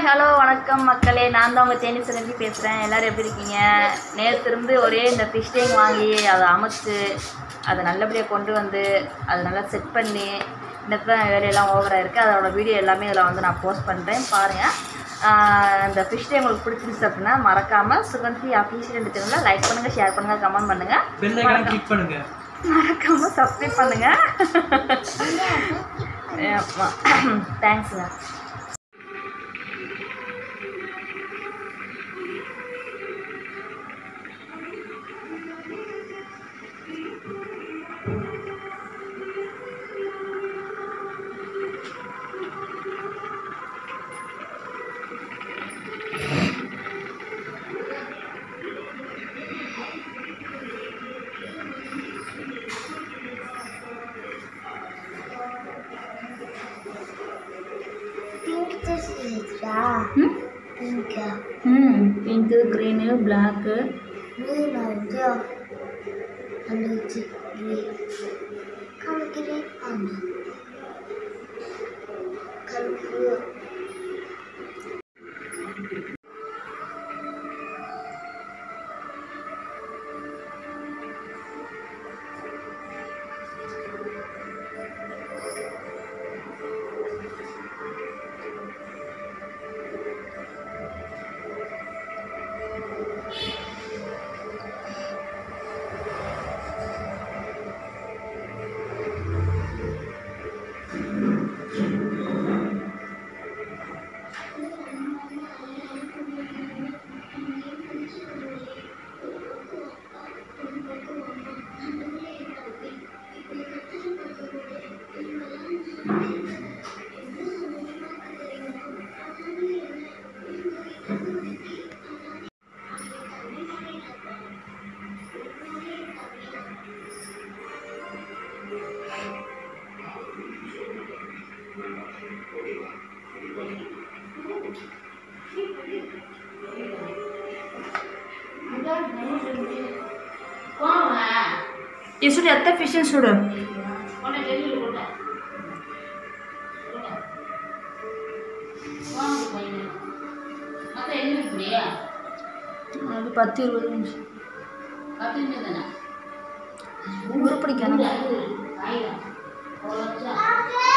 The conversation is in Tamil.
ஹலோ வணக்கம் மக்களே நான் தான் உங்கள் தேனி சுரஞ்சி பேசுகிறேன் எல்லோரும் எப்படி இருக்கீங்க நேற்று இருந்து ஒரே இந்த ஃபிஷ் டேங்க் வாங்கி அதை அமைச்சு அதை நல்லபடியாக கொண்டு வந்து அதை நல்லா செட் பண்ணி இன்னும் தான் வேலையெல்லாம் ஓவராக இருக்குது அதோட வீடியோ எல்லாமே இதில் வந்து நான் போஸ்ட் பண்ணுறேன் பாருங்கள் இந்த ஃபிஷ் டே உங்களுக்கு பிடிச்சிருச்சு அப்படின்னா மறக்காமல் சுகந்தி அஃபீஷியல் ரெண்டு சேனலில் லைக் பண்ணுங்கள் ஷேர் பண்ணுங்கள் கமெண்ட் பண்ணுங்கள் பெல் ஐக்கான கிளிக் பண்ணுங்க மறக்காமல் சப்ஸ்கிரைப் பண்ணுங்கள் ஆமாம் தேங்க்ஸுங்க பிங்க் ட்ரெஸ் இருக்கா ம் பிங்கா ம் pink green black green also and it's green color green and color blue ఇసుడు ఎత్త ఫిష్ చూడు அது பத்து இருபது நிமிஷம் உருப்படிக்கணும்